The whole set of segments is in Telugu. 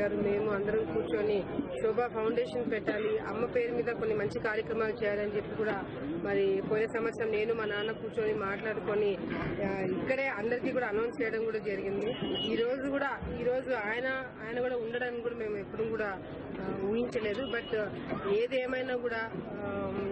గారు మేము అందరం కూర్చొని శోభా ఫౌండేషన్ పెట్టాలి అమ్మ పేరు మీద కొన్ని మంచి కార్యక్రమాలు చేయాలని చెప్పి కూడా మరి పోయిన సంవత్సరం నేను మా నాన్న కూర్చొని మాట్లాడుకొని ఆ, ఇక్కడే అందరికీ కూడా అనౌన్స్ చేయడం కూడా జరిగింది ఈ రోజు కూడా ఈ రోజు ఆయన ఆయన కూడా ఉండడానికి కూడా మేము ఎప్పుడు కూడా ఆ, ఊహించలేదు బట్ ఏది ఏమైనా కూడా ఆ,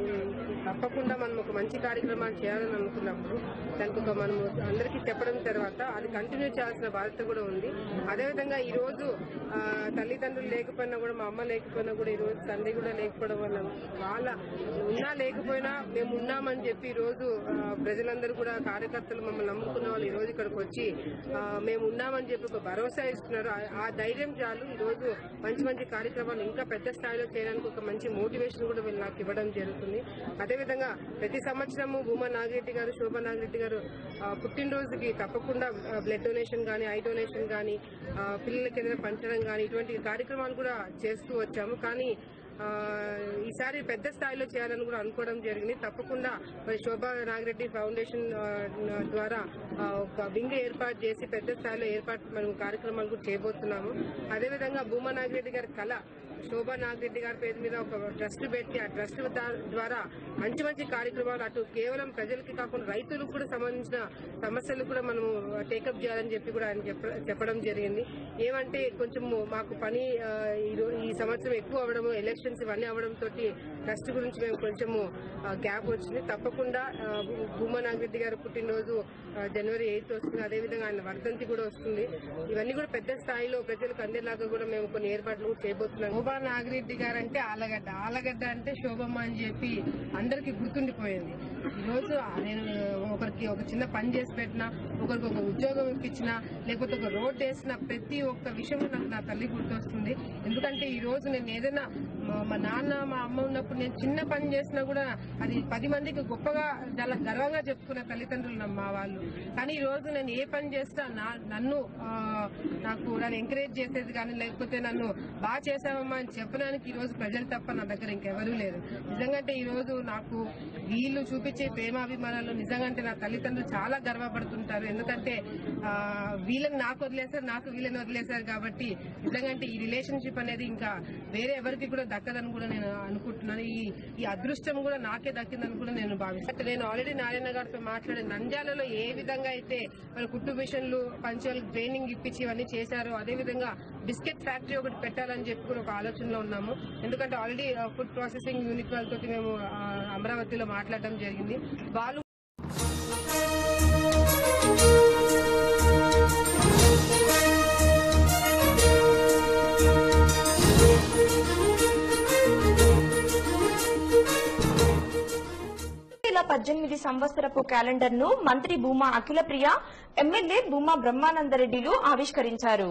తప్పకుండా మనం ఒక మంచి కార్యక్రమాలు చేయాలని అనుకున్నప్పుడు దానికి ఒక మనం అందరికీ చెప్పడం తర్వాత అది కంటిన్యూ చేయాల్సిన బాధ్యత కూడా ఉంది అదేవిధంగా ఈ రోజు ఆ, తల్లిదండ్రులు లేకపోయినా కూడా మా అమ్మ లేకపోయినా కూడా ఈ రోజు తండ్రి కూడా లేకపోవడం వల్ల వాళ్ళ ఉన్నా లేకపోయినా మేము ఉన్నామని చెప్పి ఈ రోజు ఆ, ప్రజలందరూ కూడా కార్యకర్తలు మమ్మల్ని నమ్ముకున్న వాళ్ళు ఈ రోజు ఇక్కడికి వచ్చి ఆ, మేము ఉన్నామని చెప్పి ఒక భరోసా ఇస్తున్నారు ఆ- ఆ ధైర్యం చాలు ఈ రోజు మంచి మంచి కార్యక్రమాలు ఇంకా పెద్ద స్థాయిలో చేయడానికి ఒక మంచి మోటివేషన్ కూడా వీళ్ళు నాకు ఇవ్వడం జరుగుతుంది అదేవిధంగా ప్రతి సంవత్సరము భూమా నాగిరెడ్డి గారు శోభా నాగిరెడ్డి గారు ఆ, పుట్టినరోజుకి తప్పకుండా బ్లడ్ డొనేషన్ కానీ ఐ డొనేషన్ కానీ పిల్లలకి ఏదైనా పంచడం కానీ ఇటువంటి కార్యక్రమాలు కూడా చేస్తూ వచ్చాము కానీ ఆ, ఈసారి పెద్ద స్థాయిలో చేయాలని కూడా అనుకోవడం జరిగింది తప్పకుండా మరి శోభా నాగిరెడ్డి ఫౌండేషన్ ఆ, ద్వారా ఆ, ఒక వింగ్ ఏర్పాటు చేసి పెద్ద స్థాయిలో ఏర్పాటు మనం కార్యక్రమాలు కూడా చేయబోతున్నాము అదేవిధంగా భూమా నాగిరెడ్డి గారి కళ శోభా నాగిరెడ్డి గారి పేరు మీద ఒక ట్రస్ట్ పెట్టి ఆ ట్రస్ట్ దా- ద్వారా మంచి మంచి కార్యక్రమాలు అటు కేవలం ప్రజలకి కాకుండా రైతులకు కూడా సంబంధించిన సమస్యలు కూడా మనము టేకప్ చేయాలని చెప్పి కూడా ఆయన చెప్ప- చెప్పడం జరిగింది ఏమంటే కొంచెం మాకు పని ఆ, ఈ రో- ఈ సంవత్సరం ఎక్కువ అవడము ఎలక్షన్స్ ఇవన్నీ అవడం తోటి ట్రస్ట్ గురించి మేము కొంచెము గ్యాప్ వచ్చింది తప్పకుండా ఆ, భూ- భూమా నాగిరెడ్డి గారి పుట్టినరోజు ఆ, జనవరి ఎయిత్ వస్తుంది అదేవిధంగా ఆయన వర్ధంతి కూడా వస్తుంది ఇవన్నీ కూడా పెద్ద స్థాయిలో ప్రజలకు అందేలాగా కూడా మేము కొన్ని ఏర్పాట్లు కూడా చేయబోతున్నాం శోభా నాగిరెడ్డి గారు అంటే ఆలగడ్డ ఆలగడ్డ అంటే శోభమ్మ అని చెప్పి అందరికీ గుర్తుండిపోయింది ఈ రోజు నేను ఒకరికి ఒక చిన్న పని చేసి పెట్టినా ఒకరికి ఒక ఉద్యోగం ఇప్పించినా లేకపోతే ఒక రోడ్ వేసిన ప్రతి ఒక్క విషయంలో నాకు నా తల్లి గుర్తొస్తుంది ఎందుకంటే ఈ రోజు నేను ఏదైనా మా- మా నాన్న మా అమ్మ ఉన్నప్పుడు నేను చిన్న పని చేసినా కూడా అది పది మందికి గొప్పగా చాలా గర్వంగా చెప్పుకునే తల్లిదండ్రులు నా- మా వాళ్ళు కానీ ఈ రోజు నేను ఏ పని చేస్తా నా- నన్ను ఆ, నాకు నన్ను ఎంకరేజ్ చేసేది కానీ లేకపోతే నన్ను బాగా చేసావమ్మా అని చెప్పడానికి ఈ రోజు ప్రజలు తప్ప నా దగ్గర ఇంకెవరూ లేరు నిజంగా అంటే ఈ రోజు నాకు వీళ్ళు చూపించే ప్రేమాభిమానాలు నిజంగా అంటే నా తల్లిదండ్రులు చాలా గర్వపడుతుంటారు ఎందుకంటే ఆ, వీళ్ళని నాకు వదిలేశారు నాకు వీళ్ళని వదిలేశారు కాబట్టి నిజంగా అంటే ఈ రిలేషన్షిప్ అనేది ఇంకా వేరే ఎవరికి కూడా దక్కదని కూడా నేను అనుకుంటున్నాను ఈ ఈ అదృష్టం కూడా నాకే దక్కిందని కూడా నేను భావిస్తాను నేను ఆల్రెడీ నారాయణ గారితో మాట్లాడే నంద్యాలలో ఏ విధంగా అయితే మన కుట్టు మిషన్లు పంచాలు ట్రైనింగ్ ఇప్పించి ఇవన్నీ చేశారో అదే విధంగా బిస్కెట్ ఫ్యాక్టరీ ఒకటి పెట్టాలని చెప్పి కూడా ఒక ఆలోచనలో ఉన్నాము ఎందుకంటే ఆల్రెడీ ఫుడ్ ప్రాసెసింగ్ యూనిట్ వాళ్ళతో మేము ఆ, అమరావతిలో మాట్లాడడం జరిగింది వాళ్ళు వేల పద్దెనిమిది సంవత్సరపు క్యాలెండర్ ను మంత్రి భూమా అఖిలప్రియ ఎమ్మెల్యే భూమా బ్రహ్మానందరెడ్డిలు ఆవిష్కరించారు